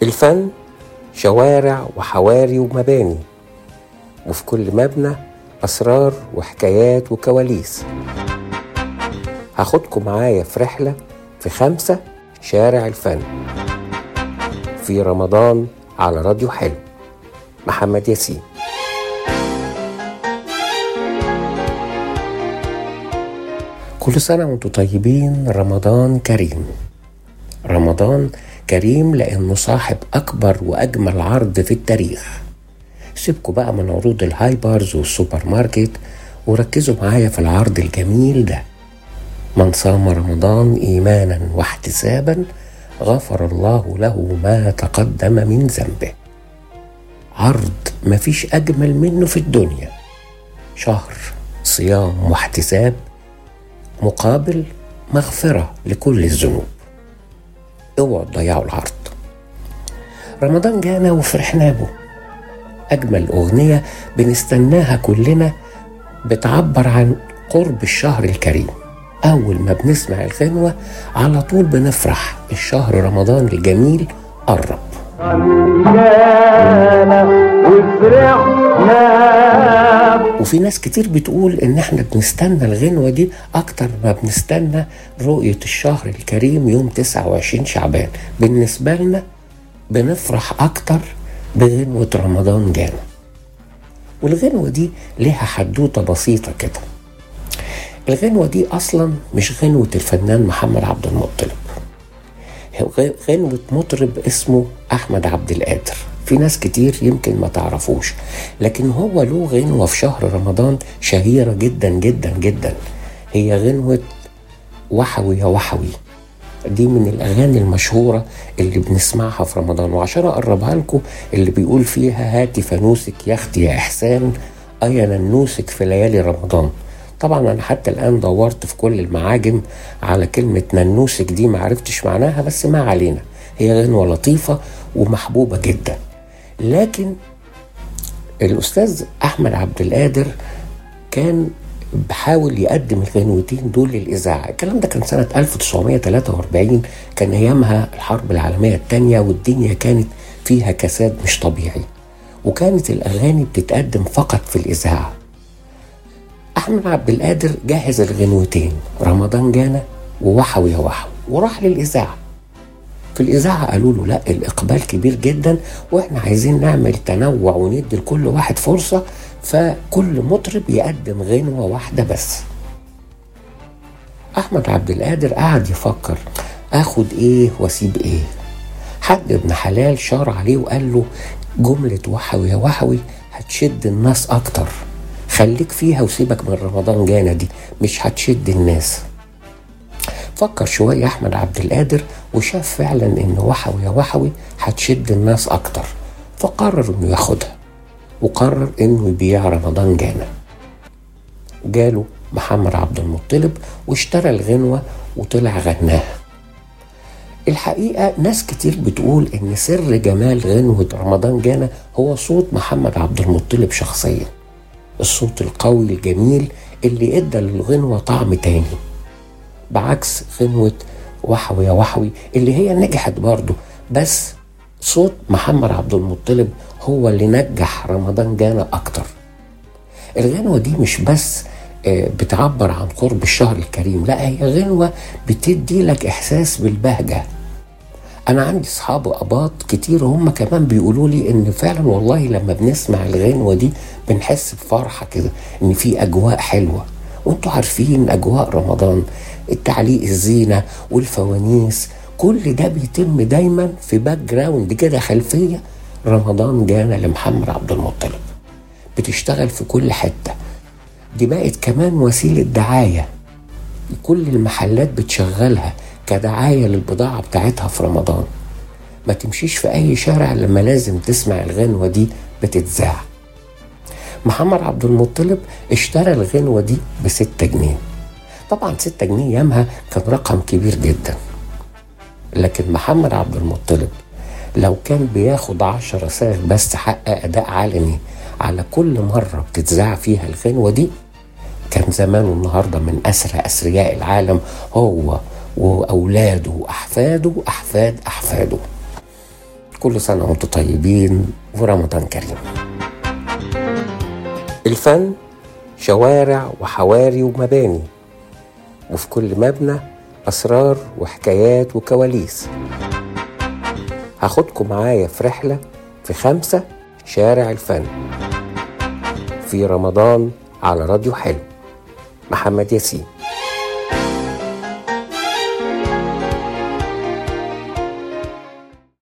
الفن شوارع وحواري ومباني وفي كل مبنى أسرار وحكايات وكواليس هاخدكم معايا في رحلة في خمسة شارع الفن في رمضان على راديو حلو محمد ياسين كل سنة وانتم طيبين رمضان كريم رمضان كريم لأنه صاحب أكبر وأجمل عرض في التاريخ سيبكوا بقى من عروض الهايبرز والسوبر ماركت وركزوا معايا في العرض الجميل ده من صام رمضان إيمانا واحتسابا غفر الله له ما تقدم من ذنبه عرض مفيش أجمل منه في الدنيا شهر صيام واحتساب مقابل مغفرة لكل الذنوب اوعوا تضيعوا العرض رمضان جانا وفرحنا به أجمل أغنية بنستناها كلنا بتعبر عن قرب الشهر الكريم أول ما بنسمع الغنوة على طول بنفرح الشهر رمضان الجميل قرب وفي ناس كتير بتقول ان احنا بنستنى الغنوة دي اكتر ما بنستنى رؤية الشهر الكريم يوم 29 شعبان بالنسبة لنا بنفرح اكتر بغنوة رمضان جانا والغنوة دي ليها حدوتة بسيطة كده الغنوة دي أصلا مش غنوة الفنان محمد عبد المطلب غنوة مطرب اسمه أحمد عبد القادر في ناس كتير يمكن ما تعرفوش لكن هو له غنوة في شهر رمضان شهيرة جدا جدا جدا هي غنوة وحوي يا وحوي دي من الأغاني المشهورة اللي بنسمعها في رمضان وعشان أقربها لكم اللي بيقول فيها هاتي فانوسك يا أختي يا إحسان أيا ننوسك في ليالي رمضان طبعا أنا حتى الآن دورت في كل المعاجم على كلمة ننوسك دي معرفتش معناها بس ما علينا هي غنوة لطيفة ومحبوبة جدا لكن الأستاذ أحمد عبد القادر كان بحاول يقدم الغنوتين دول للإذاعة الكلام ده كان سنة 1943 كان أيامها الحرب العالمية الثانية والدنيا كانت فيها كساد مش طبيعي وكانت الأغاني بتتقدم فقط في الإذاعة أحمد عبد القادر جهز الغنوتين رمضان جانا ووحوي يا وحوي وراح للإذاعة في الإذاعة قالوا له لا الإقبال كبير جدا وإحنا عايزين نعمل تنوع وندي لكل واحد فرصة فكل مطرب يقدم غنوة واحدة بس أحمد عبد القادر قعد يفكر آخد إيه وأسيب إيه حد ابن حلال شار عليه وقال له جملة وحوي يا وحوي هتشد الناس أكتر خليك فيها وسيبك من رمضان جانا دي مش هتشد الناس فكر شوية أحمد عبد القادر وشاف فعلا إن وحوي يا وحوي هتشد الناس أكتر فقرر إنه ياخدها وقرر إنه يبيع رمضان جانا جاله محمد عبد المطلب واشترى الغنوة وطلع غناها الحقيقة ناس كتير بتقول إن سر جمال غنوة رمضان جانا هو صوت محمد عبد المطلب شخصيا الصوت القوي الجميل اللي ادى للغنوة طعم تاني بعكس غنوة وحوي يا وحوي اللي هي نجحت برضه بس صوت محمد عبد المطلب هو اللي نجح رمضان جانا أكتر الغنوة دي مش بس بتعبر عن قرب الشهر الكريم لا هي غنوة بتدي لك إحساس بالبهجة أنا عندي أصحاب أباط كتير هم كمان بيقولوا لي إن فعلا والله لما بنسمع الغنوة دي بنحس بفرحة كده إن في أجواء حلوة وانتوا عارفين أجواء رمضان التعليق الزينة والفوانيس كل ده بيتم دايما في باك جراوند كده خلفية رمضان جانا لمحمد عبد المطلب بتشتغل في كل حتة دي بقت كمان وسيلة دعاية كل المحلات بتشغلها كدعاية للبضاعة بتاعتها في رمضان ما تمشيش في أي شارع لما لازم تسمع الغنوة دي بتتذاع محمد عبد المطلب اشترى الغنوة دي بستة جنيه طبعا ستة جنيه يامها كان رقم كبير جدا لكن محمد عبد المطلب لو كان بياخد عشرة ساغ بس حق أداء علني على كل مرة بتتذاع فيها الغنوة دي كان زمانه النهاردة من أسرى أثرياء العالم هو وأولاده وأحفاده وأحفاد أحفاده كل سنة وانتم طيبين ورمضان كريم الفن شوارع وحواري ومباني وفي كل مبنى أسرار وحكايات وكواليس هاخدكم معايا في رحلة في خمسة شارع الفن في رمضان على راديو حلو محمد ياسين